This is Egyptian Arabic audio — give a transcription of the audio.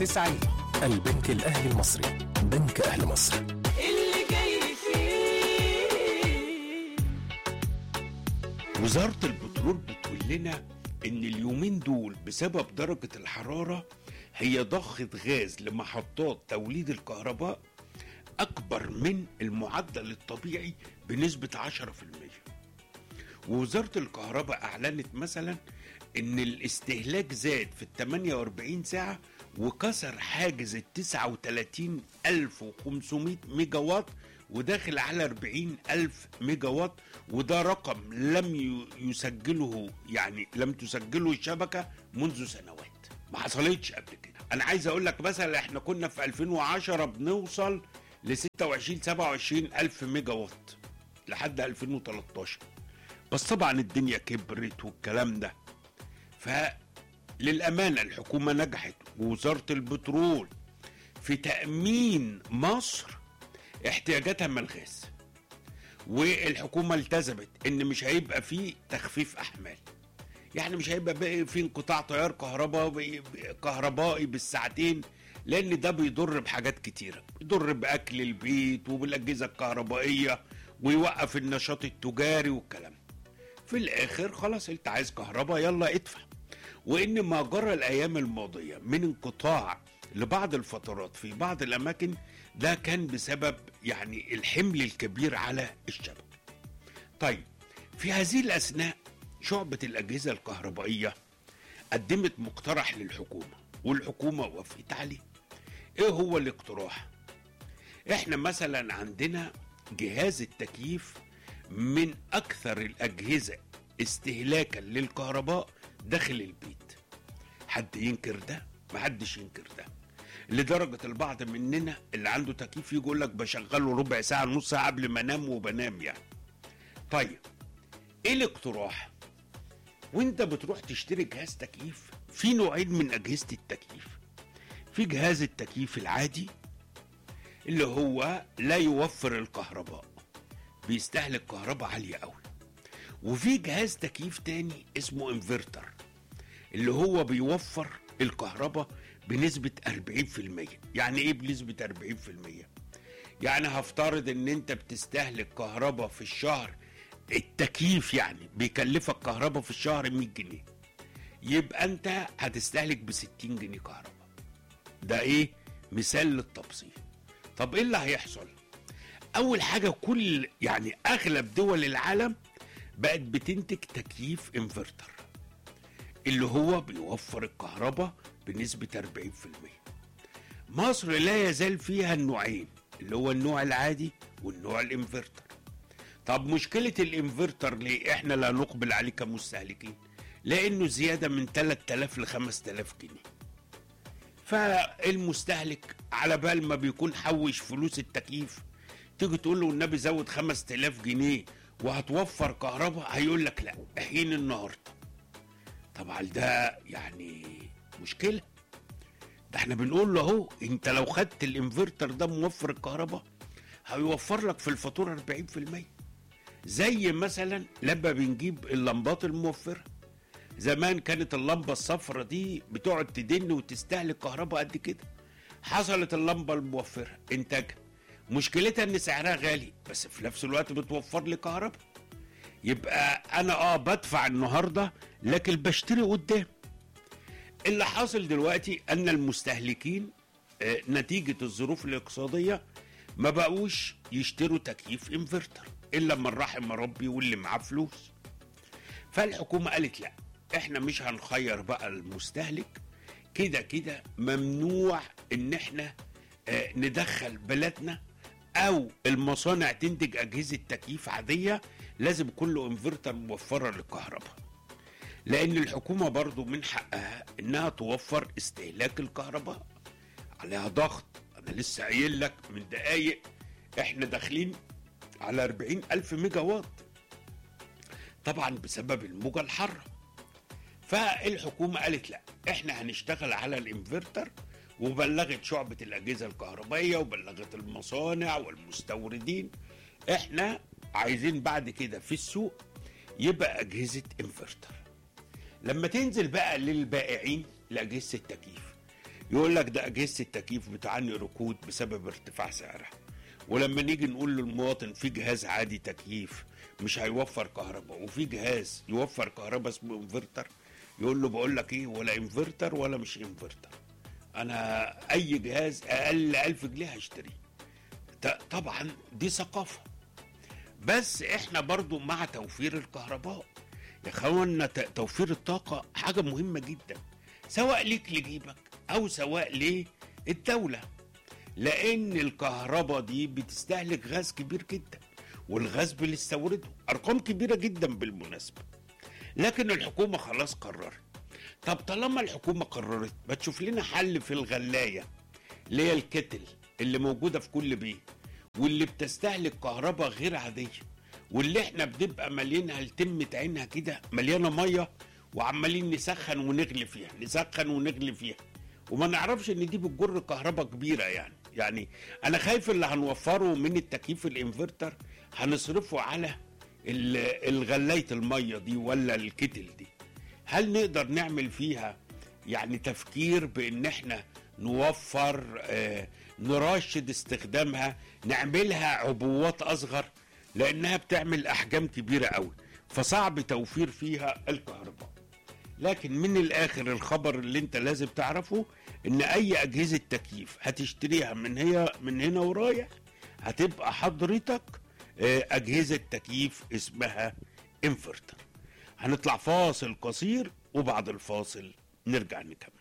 تسعين البنك الأهلي المصري بنك أهل مصر اللي جاي فيه وزارة البترول بتقول لنا إن اليومين دول بسبب درجة الحرارة هي ضخت غاز لمحطات توليد الكهرباء أكبر من المعدل الطبيعي بنسبة 10% ووزارة الكهرباء أعلنت مثلا إن الاستهلاك زاد في ال 48 ساعة وكسر حاجز ال 39500 ميجا وات وداخل على 40 ألف ميجا وات وده رقم لم ي- يسجله يعني لم تسجله الشبكة منذ سنوات ما حصلتش قبل كده أنا عايز أقول لك مثلا إحنا كنا في 2010 بنوصل ل 26 27 ألف ميجا وات لحد 2013 بس طبعا الدنيا كبرت والكلام ده فللأمانة الحكومة نجحت ووزارة البترول في تأمين مصر احتياجاتها من الغاز والحكومة التزمت ان مش هيبقى فيه تخفيف احمال يعني مش هيبقى بقى في انقطاع تيار كهرباء كهربائي بالساعتين لان ده بيضر بحاجات كتيرة بيضر باكل البيت وبالاجهزة الكهربائية ويوقف النشاط التجاري والكلام في الاخر خلاص انت عايز كهرباء يلا ادفع وان ما جرى الايام الماضيه من انقطاع لبعض الفترات في بعض الاماكن ده كان بسبب يعني الحمل الكبير على الشبكه. طيب في هذه الاثناء شعبه الاجهزه الكهربائيه قدمت مقترح للحكومه والحكومه وافقت عليه. ايه هو الاقتراح؟ احنا مثلا عندنا جهاز التكييف من اكثر الاجهزه استهلاكا للكهرباء داخل البيت حد ينكر ده محدش ينكر ده لدرجة البعض مننا اللي عنده تكييف يجي يقول لك بشغله ربع ساعة نص ساعة قبل ما انام وبنام يعني طيب ايه الاقتراح وانت بتروح تشتري جهاز تكييف في نوعين من اجهزة التكييف في جهاز التكييف العادي اللي هو لا يوفر الكهرباء بيستهلك كهرباء عالية قوي وفي جهاز تكييف تاني اسمه انفرتر اللي هو بيوفر الكهرباء بنسبة 40% يعني ايه بنسبة 40% يعني هفترض ان انت بتستهلك كهرباء في الشهر التكييف يعني بيكلفك كهرباء في الشهر 100 جنيه يبقى انت هتستهلك ب 60 جنيه كهرباء ده ايه مثال للتبسيط طب ايه اللي هيحصل اول حاجه كل يعني اغلب دول العالم بقت بتنتج تكييف انفرتر اللي هو بيوفر الكهرباء بنسبة 40% مصر لا يزال فيها النوعين اللي هو النوع العادي والنوع الانفرتر طب مشكلة الانفرتر ليه احنا لا نقبل عليه كمستهلكين لانه زيادة من 3000 ل 5000 جنيه فالمستهلك على بال ما بيكون حوش فلوس التكييف تيجي تقول له النبي زود 5000 جنيه وهتوفر كهرباء هيقول لك لا حين النهارده طبعا ده يعني مشكله ده احنا بنقول له اهو انت لو خدت الانفرتر ده موفر الكهرباء هيوفر لك في الفاتوره 40% زي مثلا لما بنجيب اللمبات الموفره زمان كانت اللمبه الصفرة دي بتقعد تدن وتستهلك كهرباء قد كده حصلت اللمبه الموفره انتاجها مشكلتها ان سعرها غالي بس في نفس الوقت بتوفر لي كهرباء يبقى انا اه بدفع النهارده لكن بشتري قدام اللي حاصل دلوقتي ان المستهلكين آه، نتيجه الظروف الاقتصاديه ما بقوش يشتروا تكييف انفرتر الا من رحم ربي واللي معاه فلوس فالحكومه قالت لا احنا مش هنخير بقى المستهلك كده كده ممنوع ان احنا آه، ندخل بلدنا او المصانع تنتج اجهزه تكييف عاديه لازم كله انفرتر موفره للكهرباء لان الحكومه برضو من حقها انها توفر استهلاك الكهرباء عليها ضغط انا لسه قايل لك من دقايق احنا داخلين على 40 الف ميجا وات طبعا بسبب الموجه الحاره فالحكومه قالت لا احنا هنشتغل على الانفرتر وبلغت شعبة الأجهزة الكهربائية وبلغت المصانع والمستوردين احنا عايزين بعد كده في السوق يبقى أجهزة انفرتر لما تنزل بقى للبائعين لأجهزة التكييف يقول لك ده اجهزه التكييف بتعاني ركود بسبب ارتفاع سعرها ولما نيجي نقول للمواطن في جهاز عادي تكييف مش هيوفر كهرباء وفي جهاز يوفر كهرباء اسمه انفرتر يقول له بقول لك ايه ولا انفرتر ولا مش انفرتر انا اي جهاز اقل ألف جنيه هشتريه ط- طبعا دي ثقافه بس احنا برضو مع توفير الكهرباء يا اخوانا ت- توفير الطاقه حاجه مهمه جدا سواء ليك لجيبك او سواء للدوله لان الكهرباء دي بتستهلك غاز كبير جدا والغاز بنستورده ارقام كبيره جدا بالمناسبه لكن الحكومه خلاص قررت طب طالما الحكومه قررت ما تشوف لنا حل في الغلايه اللي هي الكتل اللي موجوده في كل بيت واللي بتستهلك كهرباء غير عاديه واللي احنا بنبقى مالينها لتمة عينها كده مليانه ميه وعمالين نسخن ونغلي فيها نسخن ونغلي فيها وما نعرفش ان دي بتجر كهرباء كبيره يعني يعني انا خايف اللي هنوفره من التكييف الانفرتر هنصرفه على ال- الغلايه الميه دي ولا الكتل دي هل نقدر نعمل فيها يعني تفكير بان احنا نوفر آه نرشد استخدامها نعملها عبوات اصغر لانها بتعمل احجام كبيره قوي فصعب توفير فيها الكهرباء لكن من الاخر الخبر اللي انت لازم تعرفه ان اي اجهزه تكييف هتشتريها من هي من هنا ورايح هتبقى حضرتك آه، اجهزه تكييف اسمها انفرتر هنطلع فاصل قصير وبعد الفاصل نرجع نكمل